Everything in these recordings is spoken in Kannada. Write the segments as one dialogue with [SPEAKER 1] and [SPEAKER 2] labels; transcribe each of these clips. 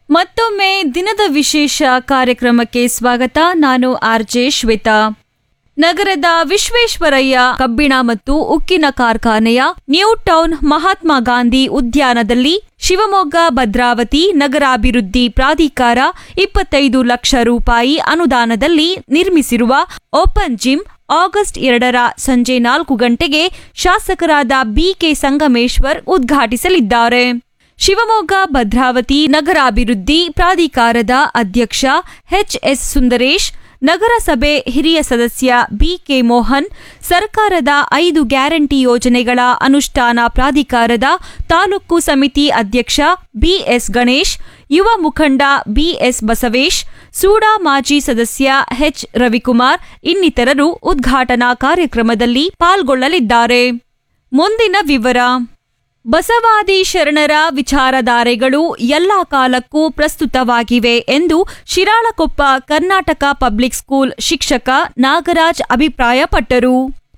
[SPEAKER 1] ಮತ್ತೊಮ್ಮೆ ದಿನದ ವಿಶೇಷ ಕಾರ್ಯಕ್ರಮಕ್ಕೆ ಸ್ವಾಗತ ನಾನು ಆರ್ ಜೆ ಶ್ವೇತಾ ನಗರದ ವಿಶ್ವೇಶ್ವರಯ್ಯ ಕಬ್ಬಿಣ ಮತ್ತು ಉಕ್ಕಿನ ಕಾರ್ಖಾನೆಯ ನ್ಯೂ ಟೌನ್ ಮಹಾತ್ಮ ಗಾಂಧಿ ಉದ್ಯಾನದಲ್ಲಿ ಶಿವಮೊಗ್ಗ ಭದ್ರಾವತಿ ನಗರಾಭಿವೃದ್ಧಿ ಪ್ರಾಧಿಕಾರ ಇಪ್ಪತ್ತೈದು ಲಕ್ಷ ರೂಪಾಯಿ ಅನುದಾನದಲ್ಲಿ ನಿರ್ಮಿಸಿರುವ ಓಪನ್ ಜಿಮ್ ಆಗಸ್ಟ್ ಎರಡರ ಸಂಜೆ ನಾಲ್ಕು ಗಂಟೆಗೆ ಶಾಸಕರಾದ ಬಿಕೆ ಸಂಗಮೇಶ್ವರ್ ಉದ್ಘಾಟಿಸಲಿದ್ದಾರೆ ಶಿವಮೊಗ್ಗ ಭದ್ರಾವತಿ ನಗರಾಭಿವೃದ್ಧಿ ಪ್ರಾಧಿಕಾರದ ಅಧ್ಯಕ್ಷ ಎಚ್ಎಸ್ ಸುಂದರೇಶ್ ನಗರಸಭೆ ಹಿರಿಯ ಸದಸ್ಯ ಬಿಕೆ ಮೋಹನ್ ಸರ್ಕಾರದ ಐದು ಗ್ಯಾರಂಟಿ ಯೋಜನೆಗಳ ಅನುಷ್ಠಾನ ಪ್ರಾಧಿಕಾರದ ತಾಲೂಕು ಸಮಿತಿ ಅಧ್ಯಕ್ಷ ಬಿಎಸ್ ಗಣೇಶ್ ಯುವ ಮುಖಂಡ ಬಿಎಸ್ ಬಸವೇಶ್ ಸೂಡಾ ಮಾಜಿ ಸದಸ್ಯ ಎಚ್ ರವಿಕುಮಾರ್ ಇನ್ನಿತರರು ಉದ್ಘಾಟನಾ ಕಾರ್ಯಕ್ರಮದಲ್ಲಿ ಪಾಲ್ಗೊಳ್ಳಲಿದ್ದಾರೆ ಮುಂದಿನ ವಿವರ ಬಸವಾದಿ ಶರಣರ ವಿಚಾರಧಾರೆಗಳು ಎಲ್ಲಾ ಕಾಲಕ್ಕೂ ಪ್ರಸ್ತುತವಾಗಿವೆ ಎಂದು ಶಿರಾಳಕೊಪ್ಪ ಕರ್ನಾಟಕ ಪಬ್ಲಿಕ್ ಸ್ಕೂಲ್ ಶಿಕ್ಷಕ ನಾಗರಾಜ್ ಅಭಿಪ್ರಾಯಪಟ್ಟರು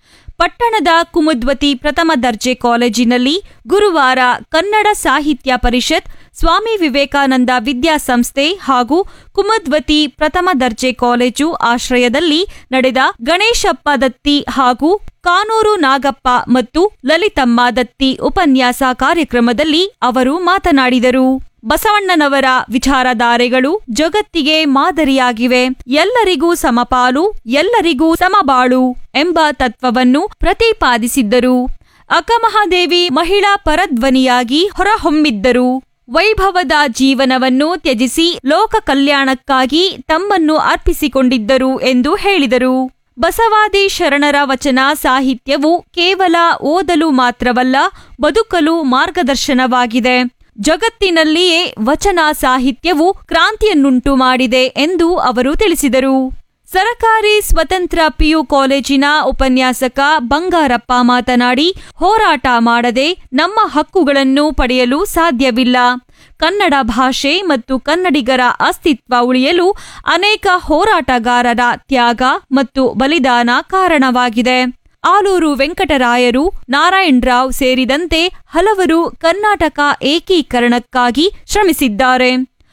[SPEAKER 1] ಪಟ್ಟಣದ ಕುಮುದ್ವತಿ ಪ್ರಥಮ ದರ್ಜೆ ಕಾಲೇಜಿನಲ್ಲಿ ಗುರುವಾರ ಕನ್ನಡ ಸಾಹಿತ್ಯ ಪರಿಷತ್ ಸ್ವಾಮಿ ವಿವೇಕಾನಂದ ವಿದ್ಯಾಸಂಸ್ಥೆ ಹಾಗೂ ಕುಮದ್ವತಿ ಪ್ರಥಮ ದರ್ಜೆ ಕಾಲೇಜು ಆಶ್ರಯದಲ್ಲಿ ನಡೆದ ಗಣೇಶಪ್ಪ ದತ್ತಿ ಹಾಗೂ ಕಾನೂರು ನಾಗಪ್ಪ ಮತ್ತು ಲಲಿತಮ್ಮ ದತ್ತಿ ಉಪನ್ಯಾಸ ಕಾರ್ಯಕ್ರಮದಲ್ಲಿ ಅವರು ಮಾತನಾಡಿದರು ಬಸವಣ್ಣನವರ ವಿಚಾರಧಾರೆಗಳು ಜಗತ್ತಿಗೆ ಮಾದರಿಯಾಗಿವೆ ಎಲ್ಲರಿಗೂ ಸಮಪಾಲು ಎಲ್ಲರಿಗೂ ಸಮಬಾಳು ಎಂಬ ತತ್ವವನ್ನು ಪ್ರತಿಪಾದಿಸಿದ್ದರು ಅಕ್ಕಮಹಾದೇವಿ ಮಹಿಳಾ ಪರಧ್ವನಿಯಾಗಿ ಹೊರಹೊಮ್ಮಿದ್ದರು ವೈಭವದ ಜೀವನವನ್ನು ತ್ಯಜಿಸಿ ಲೋಕ ಕಲ್ಯಾಣಕ್ಕಾಗಿ ತಮ್ಮನ್ನು ಅರ್ಪಿಸಿಕೊಂಡಿದ್ದರು ಎಂದು ಹೇಳಿದರು ಬಸವಾದಿ ಶರಣರ ವಚನ ಸಾಹಿತ್ಯವು ಕೇವಲ ಓದಲು ಮಾತ್ರವಲ್ಲ ಬದುಕಲು ಮಾರ್ಗದರ್ಶನವಾಗಿದೆ ಜಗತ್ತಿನಲ್ಲಿಯೇ ವಚನ ಸಾಹಿತ್ಯವು ಕ್ರಾಂತಿಯನ್ನುಂಟು ಮಾಡಿದೆ ಎಂದು ಅವರು ತಿಳಿಸಿದರು ಸರಕಾರಿ ಸ್ವತಂತ್ರ ಪಿಯು ಕಾಲೇಜಿನ ಉಪನ್ಯಾಸಕ ಬಂಗಾರಪ್ಪ ಮಾತನಾಡಿ ಹೋರಾಟ ಮಾಡದೆ ನಮ್ಮ ಹಕ್ಕುಗಳನ್ನು ಪಡೆಯಲು ಸಾಧ್ಯವಿಲ್ಲ ಕನ್ನಡ ಭಾಷೆ ಮತ್ತು ಕನ್ನಡಿಗರ ಅಸ್ತಿತ್ವ ಉಳಿಯಲು ಅನೇಕ ಹೋರಾಟಗಾರರ ತ್ಯಾಗ ಮತ್ತು ಬಲಿದಾನ ಕಾರಣವಾಗಿದೆ ಆಲೂರು ವೆಂಕಟರಾಯರು ನಾರಾಯಣರಾವ್ ಸೇರಿದಂತೆ ಹಲವರು ಕರ್ನಾಟಕ ಏಕೀಕರಣಕ್ಕಾಗಿ ಶ್ರಮಿಸಿದ್ದಾರೆ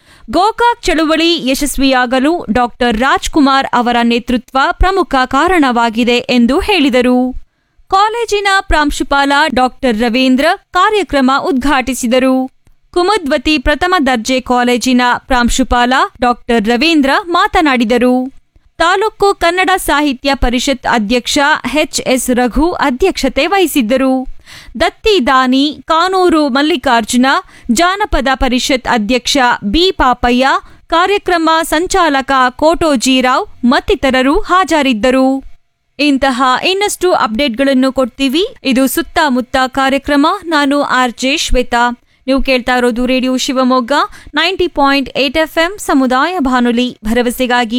[SPEAKER 1] ಗೋಕಾಕ್ ಚಳುವಳಿ ಯಶಸ್ವಿಯಾಗಲು ಡಾಕ್ಟರ್ ರಾಜ್ಕುಮಾರ್ ಅವರ ನೇತೃತ್ವ ಪ್ರಮುಖ ಕಾರಣವಾಗಿದೆ ಎಂದು ಹೇಳಿದರು ಕಾಲೇಜಿನ ಪ್ರಾಂಶುಪಾಲ ಡಾಕ್ಟರ್ ರವೀಂದ್ರ ಕಾರ್ಯಕ್ರಮ ಉದ್ಘಾಟಿಸಿದರು ಕುಮದ್ವತಿ ಪ್ರಥಮ ದರ್ಜೆ ಕಾಲೇಜಿನ ಪ್ರಾಂಶುಪಾಲ ಡಾಕ್ಟರ್ ರವೀಂದ್ರ ಮಾತನಾಡಿದರು ತಾಲೂಕು ಕನ್ನಡ ಸಾಹಿತ್ಯ ಪರಿಷತ್ ಅಧ್ಯಕ್ಷ ಎಚ್ಎಸ್ ರಘು ಅಧ್ಯಕ್ಷತೆ ವಹಿಸಿದ್ದರು ದತ್ತಿ ದಾನಿ ಕಾನೂರು ಮಲ್ಲಿಕಾರ್ಜುನ ಜಾನಪದ ಪರಿಷತ್ ಅಧ್ಯಕ್ಷ ಬಿ ಪಾಪಯ್ಯ ಕಾರ್ಯಕ್ರಮ ಸಂಚಾಲಕ ಕೋಟೋಜಿರಾವ್ ಮತ್ತಿತರರು ಹಾಜರಿದ್ದರು ಇಂತಹ ಇನ್ನಷ್ಟು ಅಪ್ಡೇಟ್ಗಳನ್ನು ಕೊಡ್ತೀವಿ ಇದು ಸುತ್ತಮುತ್ತ ಕಾರ್ಯಕ್ರಮ ನಾನು ಆರ್ ಜೆ ಶ್ವೇತಾ ನೀವು ಕೇಳ್ತಾ ಇರೋದು radio Shivamogga ninety point eight F ಸಮುದಾಯ ಬಾನುಲಿ ಭರವಸೆಗಾಗಿ